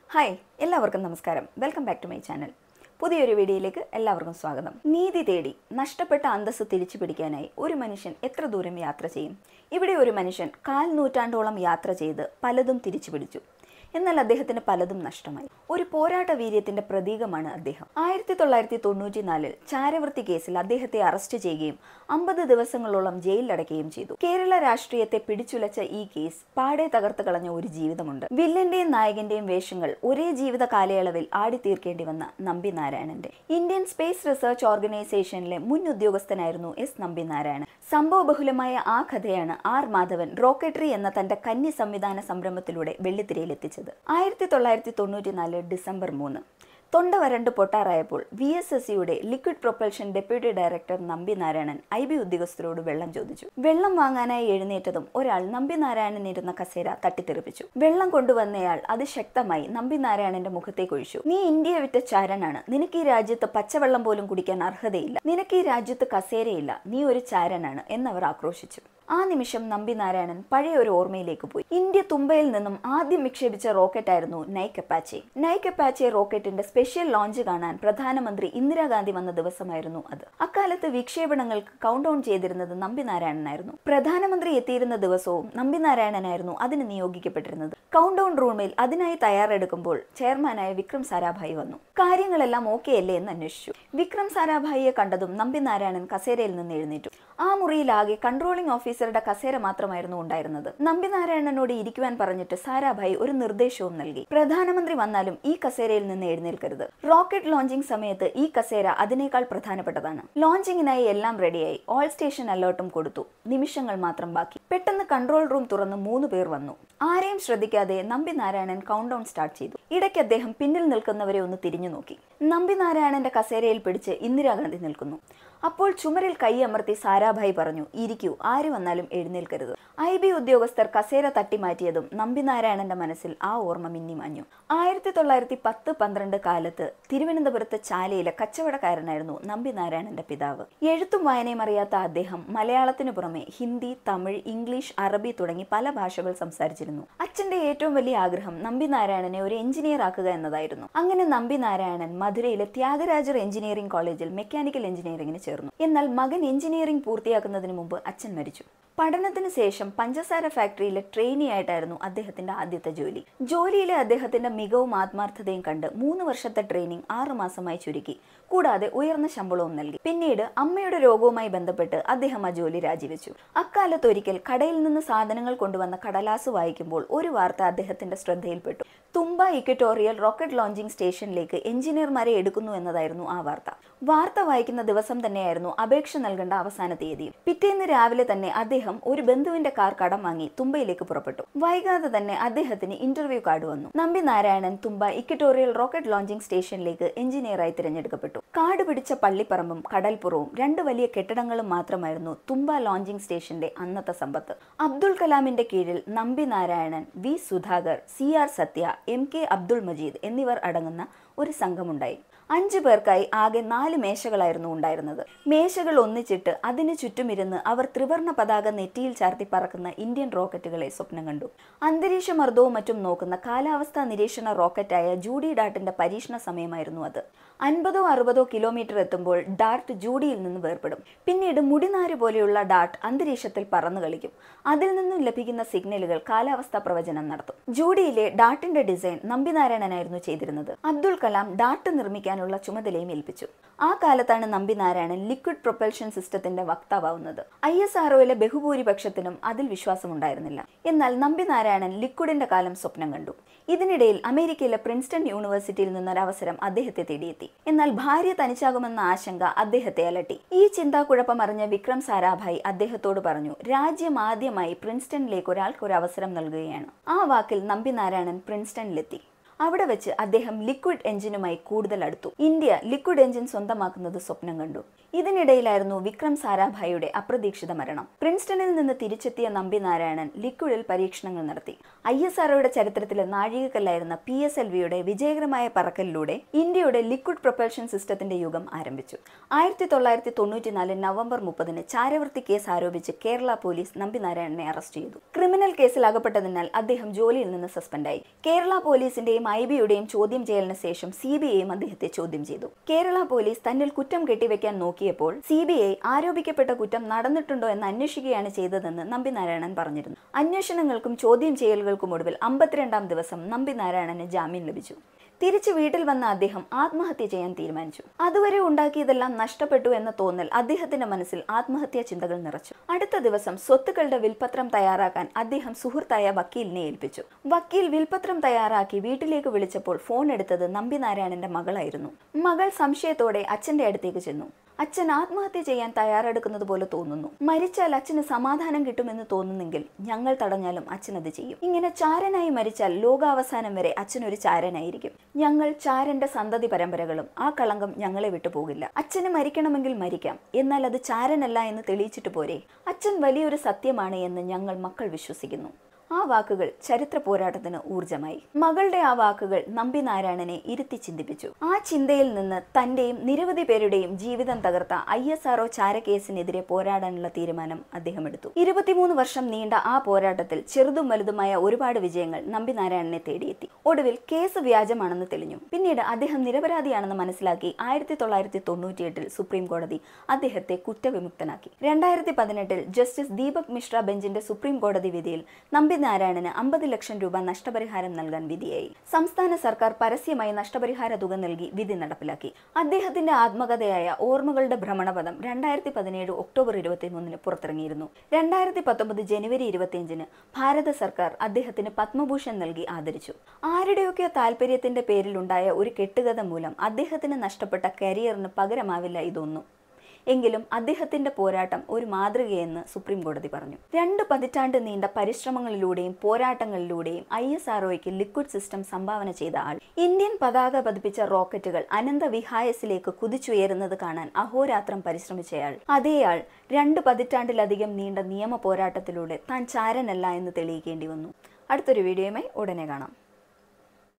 hi എല്ലാവർക്കും നമസ്കാരം welcome back to my channel പുതിയൊരു വീഡിയോയിലേക്ക് എല്ലാവർക്കും സ്വാഗതം നീതി തേടി നഷ്ടപ്പെട്ട അന്തസ്സ് തിരിച്ചു പിടിക്കാനായി ഒരു മനുഷ്യൻ എത്ര ദൂരം യാത്ര ചെയ്യും ഇവിടെ ഒരു മനുഷ്യൻ കാൽ നൂറ്റാണ്ടോളം യാത്ര ചെയ്ത് പലതും തിരിച്ചു പിടിച്ചു എന്നാൽ അദ്ദേഹത്തിന് പലതും നഷ്ടമായി ഒരു പോരാട്ട വീര്യത്തിന്റെ പ്രതീകമാണ് അദ്ദേഹം ആയിരത്തി തൊള്ളായിരത്തി തൊണ്ണൂറ്റിനാലിൽ ചാരവൃത്തി കേസിൽ അദ്ദേഹത്തെ അറസ്റ്റ് ചെയ്യുകയും അമ്പത് ദിവസങ്ങളോളം ജയിലിലടയ്ക്കുകയും ചെയ്തു കേരള രാഷ്ട്രീയത്തെ പിടിച്ചുലച്ച ഈ കേസ് പാടെ തകർത്ത് കളഞ്ഞ ഒരു ജീവിതമുണ്ട് വില്ലന്റെയും നായകന്റെയും വേഷങ്ങൾ ഒരേ ജീവിത കാലയളവിൽ ആടിത്തീർക്കേണ്ടി വന്ന നമ്പി നാരായണന്റെ ഇന്ത്യൻ സ്പേസ് റിസർച്ച് ഓർഗനൈസേഷനിലെ മുൻ ഉദ്യോഗസ്ഥനായിരുന്നു എസ് നമ്പി നാരായണൻ സംഭവബഹുലമായ ആ കഥയാണ് ആർ മാധവൻ റോക്കറ്ററി എന്ന തന്റെ കന്നി സംവിധാന സംരംഭത്തിലൂടെ വെള്ളിത്തിരയിലെത്തിച്ചത് ആയിരത്തി തൊള്ളായിരത്തി തൊണ്ണൂറ്റിനാല് ഡിസംബർ മൂന്ന് തൊണ്ട വരണ്ട് പൊട്ടാറായപ്പോൾ വി എസ് എസ് സിയുടെ liquid propulsion deputy director Nambi Narayanan I B ഉദ്യോഗസ്ഥരോട് വെള്ളം ചോദിച്ചു വെള്ളം വാങ്ങാനായി എഴുന്നേറ്റതും ഒരാൾ നമ്പി നാരായണൻ ഇരുന്ന കസേര തട്ടിത്തെറിപ്പിച്ചു വെള്ളം കൊണ്ടുവന്നയാൾ അത് ശക്തമായി നമ്പി നാരായണന്റെ മുഖത്തേക്ക് ഒഴിച്ചു നീ ഇന്ത്യയെ വിറ്റ ചാരനാണ് നിനക്ക് ഈ രാജ്യത്ത് പച്ചവെള്ളം പോലും കുടിക്കാൻ അർഹതയില്ല നിനക്ക് ഈ രാജ്യത്ത് കസേരയില്ല നീ ഒരു ചാരനാണ് എന്നവർ ആക്രോശിച്ചു ആ നിമിഷം നമ്പി നാരായണൻ പഴയ ഒരു ഓർമ്മയിലേക്ക് പോയി ഇന്ത്യ തുമ്പയിൽ നിന്നും ആദ്യം വിക്ഷേപിച്ച റോക്കറ്റായിരുന്നു നൈക്ക് അപ്പാച്ചെ നൈക്ക് അപ്പാച്ചെ റോക്കറ്റിന്റെ സ്പെഷ്യൽ ലോഞ്ച് കാണാൻ പ്രധാനമന്ത്രി ഇന്ദിരാഗാന്ധി വന്ന ദിവസമായിരുന്നു അത് അക്കാലത്ത് വിക്ഷേപണങ്ങൾക്ക് കൗണ്ട് ഡൗൺ ചെയ്തിരുന്നത് നമ്പി നാരായണനായിരുന്നു പ്രധാനമന്ത്രി എത്തിയിരുന്ന ദിവസവും നമ്പി നാരായണനായിരുന്നു അതിന് നിയോഗിക്കപ്പെട്ടിരുന്നത് കൗണ്ട് ഡൗൺ റൂമിൽ അതിനായി തയ്യാറെടുക്കുമ്പോൾ ചെയർമാനായ വിക്രം സാരാഭായി വന്നു കാര്യങ്ങളെല്ലാം ഓക്കെ അല്ലേ എന്ന് അന്വേഷിച്ചു വിക്രം സാരാഭായിയെ കണ്ടതും നമ്പി നാരായണൻ കസേരയിൽ നിന്ന് എഴുന്നേറ്റു ആ മുറിയിലാകെ കൺട്രോളിംഗ് ഓഫീസറുടെ കസേര മാത്രമായിരുന്നു ഉണ്ടായിരുന്നത് നമ്പി നാരായണനോട് ഇരിക്കുവാൻ പറഞ്ഞിട്ട് സാരാഭായി ഒരു നിർദ്ദേശവും നൽകി പ്രധാനമന്ത്രി വന്നാലും ഈ കസേരയിൽ നിന്ന് എഴുന്നേൽക്കരുത് റോക്കറ്റ് ലോഞ്ചിങ് സമയത്ത് ഈ കസേര അതിനേക്കാൾ പ്രധാനപ്പെട്ടതാണ് ലോഞ്ചിങ്ങിനായി എല്ലാം റെഡിയായി ഓൾ സ്റ്റേഷൻ അലേർട്ടും കൊടുത്തു നിമിഷങ്ങൾ മാത്രം ബാക്കി പെട്ടെന്ന് കൺട്രോൾ റൂം തുറന്ന് മൂന്ന് പേർ വന്നു ആരെയും ശ്രദ്ധിക്കാതെ Nambi Narayanan countdown start ചെയ്തു ഇടയ്ക്ക് അദ്ദേഹം പിന്നിൽ നിൽക്കുന്നവരെ ഒന്ന് തിരിഞ്ഞു നോക്കി നമ്പി നാരായണന്റെ കസേരയിൽ പിടിച്ച് ഇന്ദിരാഗാന്ധി നിൽക്കുന്നു അപ്പോൾ ചുമരിൽ കൈയമർത്തി സാരാഭായി പറഞ്ഞു ഇരിക്കൂ ആര് വന്നാലും എഴുന്നേൽക്കരുത് ഐ ബി ഉദ്യോഗസ്ഥർ കസേര തട്ടിമാറ്റിയതും നമ്പിനാരായണന്റെ മനസ്സിൽ ആ ഓർമ്മ മിന്നിമാഞ്ഞു ആയിരത്തി തൊള്ളായിരത്തി പത്ത് പന്ത്രണ്ട് കാലത്ത് തിരുവനന്തപുരത്ത് ചാലയിലെ കച്ചവടക്കാരനായിരുന്നു നമ്പിനാരായണന്റെ പിതാവ് എഴുത്തും വായനയും അറിയാത്ത അദ്ദേഹം മലയാളത്തിനു പുറമെ ഹിന്ദി തമിഴ് ഇംഗ്ലീഷ് അറബി തുടങ്ങി പല ഭാഷകൾ സംസാരിച്ചിരുന്നു അച്ഛന്റെ ഏറ്റവും വലിയ ആഗ്രഹം നമ്പിനാരായണനെ ഒരു എഞ്ചിനീയർ ആക്കുക എന്നതായിരുന്നു അങ്ങനെ നമ്പിനാരായണൻ മധുരയിലെ ത്യാഗരാജർ എഞ്ചിനീയറിംഗ് കോളേജിൽ മെക്കാനിക്കൽ എഞ്ചിനീയറിംഗിന് ചേർന്നു എന്നാൽ മകൻ എഞ്ചിനീയറിംഗ് പൂർത്തിയാക്കുന്നതിന് മുമ്പ് അച്ഛൻ മരിച്ചു പഠനത്തിന് ശേഷം പഞ്ചസാര ഫാക്ടറിയിലെ ട്രെയിനി ആയിട്ടായിരുന്നു അദ്ദേഹത്തിന്റെ ആദ്യത്തെ ജോലി ജോലിയിലെ അദ്ദേഹത്തിന്റെ മികവും ആത്മാർത്ഥതയും കണ്ട് മൂന്ന് വർഷത്തെ ട്രെയിനിങ് ആറു മാസമായി ചുരുക്കി കൂടാതെ ഉയർന്ന ശമ്പളവും നൽകി പിന്നീട് അമ്മയുടെ രോഗവുമായി ബന്ധപ്പെട്ട് അദ്ദേഹം ആ ജോലി രാജിവെച്ചു അക്കാലത്ത് ഒരിക്കൽ കടയിൽ നിന്ന് സാധനങ്ങൾ കൊണ്ടുവന്ന കടലാസ് വായിക്കുമ്പോൾ ഒരു വാർത്ത അദ്ദേഹത്തിന്റെ ശ്രദ്ധയിൽപ്പെട്ടു തുമ്പ ഇക്വറ്റോറിയൽ റോക്കറ്റ് ലോഞ്ചിങ് സ്റ്റേഷനിലേക്ക് എഞ്ചിനീയർമാരെ എടുക്കുന്നു എന്നതായിരുന്നു ആ വാർത്ത വാർത്ത വായിക്കുന്ന ദിവസം തന്നെയായിരുന്നു അപേക്ഷ നൽകേണ്ട അവസാന തീയതി പിറ്റേന്ന് രാവിലെ തന്നെ അദ്ദേഹം ഒരു ബന്ധുവിന്റെ കാർ കടം വാങ്ങി തുമ്പയിലേക്ക് പുറപ്പെട്ടു വൈകാതെ തന്നെ അദ്ദേഹത്തിന് ഇന്റർവ്യൂ കാർഡ് വന്നു Nambi Narayanan Thumba equatorial rocket launching സ്റ്റേഷനിലേക്ക് എഞ്ചിനീയറായി തിരഞ്ഞെടുക്കപ്പെട്ടു കാട് പിടിച്ച പള്ളിപ്പറമ്പും കടൽപ്പുറവും രണ്ട് വലിയ കെട്ടിടങ്ങളും മാത്രമായിരുന്നു തുമ്പ ലോഞ്ചിങ് സ്റ്റേഷന്റെ അന്നത്തെ സമ്പത്ത് അബ്ദുൾ കലാമിന്റെ കീഴിൽ Nambi Narayanan V Sudhakar C R Satya M K Abdul Majeed എന്നിവർ അടങ്ങുന്ന ഒരു സംഘമുണ്ടായി അഞ്ചു പേർക്കായി ആകെ നാല് മേശകളായിരുന്നു ഉണ്ടായിരുന്നത് മേശകൾ ഒന്നിച്ചിട്ട് അതിനു ചുറ്റുമിരുന്ന് അവർ ത്രിവർണ പതാക നെറ്റിയിൽ ചാർത്തി പറക്കുന്ന ഇന്ത്യൻ റോക്കറ്റുകളെ സ്വപ്നം കണ്ടു അന്തരീക്ഷ മർദ്ദവും മറ്റും നോക്കുന്ന കാലാവസ്ഥാ നിരീക്ഷണ റോക്കറ്റായ ജൂഡി ഡാർട്ടിന്റെ പരീക്ഷണ സമയമായിരുന്നു അത് അൻപതോ അറുപതോ കിലോമീറ്റർ എത്തുമ്പോൾ ഡാർട്ട് ജൂഡിയിൽ നിന്ന് വേർപെടും പിന്നീട് മുടിനാര് പോലെയുള്ള ഡാർട്ട് അന്തരീക്ഷത്തിൽ പറന്നു കളിക്കും അതിൽ നിന്നും ലഭിക്കുന്ന സിഗ്നലുകൾ കാലാവസ്ഥാ പ്രവചനം നടത്തും ജൂഡിയിലെ ഡാർട്ടിന്റെ ഡിസൈൻ നമ്പിനാരായണനായിരുന്നു ചെയ്തിരുന്നത് അബ്ദുൾ കലാം ഡാർട്ട് നിർമ്മിക്കാനുള്ള ചുമതലയും ഏൽപ്പിച്ചു ആ കാലത്താണ് നമ്പിനാരായണൻ ലിക്വിഡ് പ്രൊപ്പൽഷൻ സിസ്റ്റത്തിന്റെ വക്താവാവുന്നത് ഐ എസ് ആർഒയിലെ ബഹുഭൂരിപക്ഷത്തിനും അതിൽ വിശ്വാസമുണ്ടായിരുന്നില്ല എന്നാൽ നമ്പിനാരായണൻ ലിക്വിഡിന്റെ കാലം സ്വപ്നം കണ്ടു ഇതിനിടയിൽ അമേരിക്കയിലെ പ്രിൻസ്റ്റൺ യൂണിവേഴ്സിറ്റിയിൽ നിന്നൊരു അവസരം അദ്ദേഹത്തെ തേടിയെത്തി എന്നാൽ ഭാര്യ തനിച്ചാകുമെന്ന ആശങ്ക അദ്ദേഹത്തെ അലട്ടി ഈ ചിന്താക്കുഴപ്പം അറിഞ്ഞ വിക്രം സാരാഭായ് അദ്ദേഹത്തോട് പറഞ്ഞു രാജ്യം ആദ്യമായി പ്രിൻസ്റ്റണിലേക്ക് ഒരാൾക്ക് ഒരു അവസരം നൽകുകയാണ് ആ വാക്കിൽ നമ്പിനാരായണൻ പ്രിൻസ്റ്റണിലെത്തി അവിടെ വെച്ച് അദ്ദേഹം ലിക്വിഡ് എഞ്ചിനുമായി കൂടുതൽ അടുത്തു ഇന്ത്യ ലിക്വിഡ് എഞ്ചിൻ സ്വന്തമാക്കുന്നത് സ്വപ്നം കണ്ടു ഇതിനിടയിലായിരുന്നു വിക്രം സാരാഭായിയുടെ അപ്രതീക്ഷിത മരണം പ്രിൻസ്റ്റണിൽ നിന്ന് തിരിച്ചെത്തിയ നമ്പി നാരായണൻ ലിക്വിഡിൽ പരീക്ഷണങ്ങൾ നടത്തി ഐ എസ് ആർഒയുടെ ചരിത്രത്തിലെ നാഴികക്കല്ലായിരുന്ന പി എസ് എൽ വിയുടെ വിജയകരമായ പറക്കലിലൂടെ ഇന്ത്യയുടെ ലിക്വിഡ് പ്രൊപ്പൽഷൻ സിസ്റ്റത്തിന്റെ യുഗം ആരംഭിച്ചു ആയിരത്തി തൊള്ളായിരത്തി തൊണ്ണൂറ്റിനാല് നവംബർ മുപ്പതിന് ചാരവൃത്തി കേസ് ആരോപിച്ച് കേരള പോലീസ് നമ്പി നാരായണനെ അറസ്റ്റ് ചെയ്തു ക്രിമിനൽ കേസിൽ അകപ്പെട്ടതിനാൽ അദ്ദേഹം ജോലിയിൽ നിന്ന് സസ്പെൻഡായി കേരള പോലീസിന്റെയും ഐ ബിയുടെയും ചോദ്യം ചെയ്യലിന് ശേഷം സി ബി ഐയും അദ്ദേഹത്തെ ചോദ്യം ചെയ്തു കേരള പോലീസ് തന്നിൽ കുറ്റം കെട്ടിവെക്കാൻ നോക്കിയപ്പോൾ സി ബി ഐ ആരോപിക്കപ്പെട്ട കുറ്റം നടന്നിട്ടുണ്ടോ എന്ന് അന്വേഷിക്കുകയാണ് ചെയ്തതെന്ന് നമ്പി നാരായണൻ പറഞ്ഞിരുന്നു അന്വേഷണങ്ങൾക്കും ചോദ്യം ചെയ്യലുകൾക്കും ഒടുവിൽ അമ്പത്തിരണ്ടാം ദിവസം നമ്പി നാരായണന് ജാമ്യം ലഭിച്ചു തിരിച്ചു വീട്ടിൽ വന്ന അദ്ദേഹം ആത്മഹത്യ ചെയ്യാൻ തീരുമാനിച്ചു അതുവരെ ഉണ്ടാക്കിയതെല്ലാം നഷ്ടപ്പെട്ടു എന്ന തോന്നൽ അദ്ദേഹത്തിന്റെ മനസ്സിൽ ആത്മഹത്യാ ചിന്തകൾ നിറച്ചു അടുത്ത ദിവസം സ്വത്തുക്കളുടെ വിൽപത്രം തയ്യാറാക്കാൻ അദ്ദേഹം സുഹൃത്തായ വക്കീലിനെ ഏൽപ്പിച്ചു വക്കീൽ വിൽപത്രം തയ്യാറാക്കി വീട്ടിലേക്ക് വിളിച്ചപ്പോൾ ഫോൺ എടുത്തത് നമ്പി നാരായണന്റെ മകളായിരുന്നു മകൾ സംശയത്തോടെ അച്ഛന്റെ അടുത്തേക്ക് ചെന്നു അച്ഛൻ ആത്മഹത്യ ചെയ്യാൻ തയ്യാറെടുക്കുന്നത് പോലെ തോന്നുന്നു മരിച്ചാൽ അച്ഛന് സമാധാനം കിട്ടുമെന്ന് തോന്നുന്നെങ്കിൽ ഞങ്ങൾ തടഞ്ഞാലും അച്ഛൻ അത് ചെയ്യും ഇങ്ങനെ ചാരനായി മരിച്ചാൽ ലോകാവസാനം വരെ അച്ഛൻ ഒരു ചാരനായിരിക്കും ഞങ്ങൾ ചാരന്റെ സന്തതി പരമ്പരകളും ആ കളങ്കം ഞങ്ങളെ വിട്ടുപോകില്ല അച്ഛന് മരിക്കണമെങ്കിൽ മരിക്കാം എന്നാൽ അത് ചാരനല്ല എന്ന് തെളിയിച്ചിട്ട് പോരെ അച്ഛൻ വലിയൊരു സത്യമാണ് എന്ന് ഞങ്ങൾ മക്കൾ വിശ്വസിക്കുന്നു ആ വാക്കുകൾ ചരിത്ര പോരാട്ടത്തിന് ഊർജമായി മകളുടെ ആ വാക്കുകൾ നമ്പി നാരായണനെ ഇരുത്തി ചിന്തിപ്പിച്ചു ആ ചിന്തയിൽ നിന്ന് തന്റെയും നിരവധി പേരുടെയും ജീവിതം തകർത്ത ഐ എസ് ആർഒ ചാരക്കേസിനെതിരെ പോരാടാനുള്ള തീരുമാനം അദ്ദേഹം എടുത്തു ഇരുപത്തിമൂന്ന് വർഷം നീണ്ട ആ പോരാട്ടത്തിൽ ചെറുതും വലുതുമായ ഒരുപാട് വിജയങ്ങൾ നമ്പി നാരായണനെ തേടിയെത്തി ഒടുവിൽ കേസ് വ്യാജമാണെന്ന് തെളിഞ്ഞു പിന്നീട് അദ്ദേഹം നിരപരാധിയാണെന്ന് മനസ്സിലാക്കി ആയിരത്തി തൊള്ളായിരത്തി തൊണ്ണൂറ്റിയെട്ടിൽ സുപ്രീം കോടതി അദ്ദേഹത്തെ കുറ്റവിമുക്തനാക്കി രണ്ടായിരത്തി പതിനെട്ടിൽ ജസ്റ്റിസ് ദീപക് മിശ്ര ബെഞ്ചിന്റെ സുപ്രീം കോടതി വിധിയിൽ നമ്പി നാരായണന് അമ്പത് ലക്ഷം രൂപ നഷ്ടപരിഹാരം നൽകാൻ വിധിയായി സംസ്ഥാന സർക്കാർ പരസ്യമായി നഷ്ടപരിഹാര തുക നൽകി വിധി നടപ്പിലാക്കി അദ്ദേഹത്തിന്റെ ആത്മകഥയായ ഓർമ്മകളുടെ ഭ്രമണപഥം രണ്ടായിരത്തി പതിനേഴ് ഒക്ടോബർ ഇരുപത്തിമൂന്നിന് പുറത്തിറങ്ങിയിരുന്നു രണ്ടായിരത്തി പത്തൊമ്പത് ജനുവരി ഇരുപത്തിയഞ്ചിന് ഭാരത സർക്കാർ അദ്ദേഹത്തിന് പത്മഭൂഷൺ നൽകി ആദരിച്ചു ആരുടെയൊക്കെ താല്പര്യത്തിന്റെ പേരിലുണ്ടായ ഒരു കെട്ടുകഥ മൂലം അദ്ദേഹത്തിന് നഷ്ടപ്പെട്ട കരിയറിന് പകരമാവില്ല ഇതൊന്നും എങ്കിലും അദ്ദേഹത്തിന്റെ പോരാട്ടം ഒരു മാതൃകയെന്ന് സുപ്രീം കോടതി പറഞ്ഞു രണ്ട് പതിറ്റാണ്ട് നീണ്ട പരിശ്രമങ്ങളിലൂടെയും പോരാട്ടങ്ങളിലൂടെയും ഐ എസ് ആർഒയ്ക്ക് ലിക്വിഡ് സിസ്റ്റം സംഭാവന ചെയ്ത ആൾ ഇന്ത്യൻ പതാക പതിപ്പിച്ച റോക്കറ്റുകൾ അനന്ത വിഹായസിലേക്ക് കുതിച്ചുയരുന്നത് കാണാൻ അഹോരാത്രം പരിശ്രമിച്ചയാൾ അതേയാൾ രണ്ട് പതിറ്റാണ്ടിലധികം നീണ്ട നിയമ പോരാട്ടത്തിലൂടെ താൻ ചാരനല്ല എന്ന് തെളിയിക്കേണ്ടി വന്നു അടുത്തൊരു വീഡിയോയുമായി ഉടനെ കാണാം